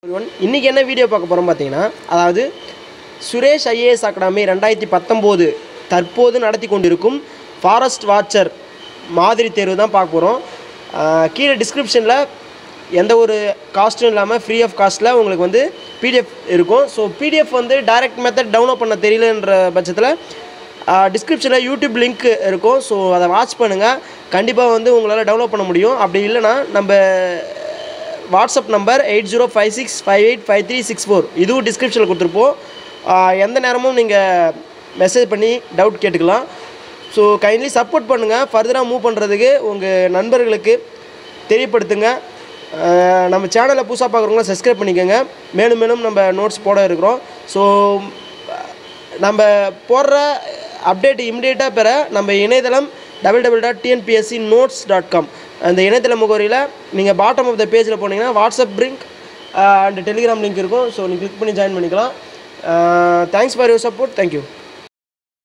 one இன்றைக்கி என்ன video பார்க்க போகிறோம் பார்த்தீங்கன்னா அதாவது சுரேஷ் ஐஏஎஸ் அகாடமி ரெண்டாயிரத்தி பத்தொம்போது தற்போது நடத்தி கொண்டிருக்கும் ஃபாரஸ்ட் வாட்சர் மாதிரி தேர்வு தான் பார்க்க போகிறோம் கீழே டிஸ்கிரிப்ஷனில் எந்த ஒரு காஸ்ட்டும் இல்லாமல் ஃப்ரீ ஆஃப் காஸ்ட்டில் உங்களுக்கு வந்து பிடிஎஃப் இருக்கும் ஸோ பிடிஎஃப் வந்து டைரக்ட் மெத்தட் டவுன்லோட் பண்ண தெரியலன்ற பட்சத்தில் டிஸ்கிரிப்ஷனில் யூடியூப் லிங்க் இருக்கும் ஸோ அதை வாட்ச் பண்ணுங்கள் கண்டிப்பாக வந்து உங்களால் டவுன்லோட் பண்ண முடியும் அப்படி இல்லைன்னா நம்ம WhatsApp number eight zero five six five eight five three six four இதுவும் டிஸ்கிரிப்ஷனில் கொடுத்துருப்போம் ஆஹ் எந்த நேரமும் நீங்கள் மெசேஜ் பண்ணி டவுட் கேட்டுக்கலாம் ஸோ கைண்ட்லி சப்போர்ட் பண்ணுங்கள் ஃபர்தராக மூவ் பண்ணுறதுக்கு உங்கள் நண்பர்களுக்கு தெரியப்படுத்துங்க ஆஹ் நம்ம சேனலை புதுசாக பார்க்குறவங்களாம் சப்ஸ்கிரைப் பண்ணிக்கோங்க மேலும் மேலும் நம்ம நோட்ஸ் போட இருக்கிறோம் ஸோ நம்ம போடுற அப்டேட் இமிடியேட்டாக பெற நம்ம இணையதளம் double double dot TNPSC notes dot com அந்த இணையதள முகவரியில் நீங்கள் பாட்டம் ஆஃப் த பேஜில் போனீங்கன்னா WhatsApp link and Telegram link இருக்கும் ஸோ நீங்கள் கிளிக் பண்ணி ஜாயின் பண்ணிக்கலாம் thanks for your support thank you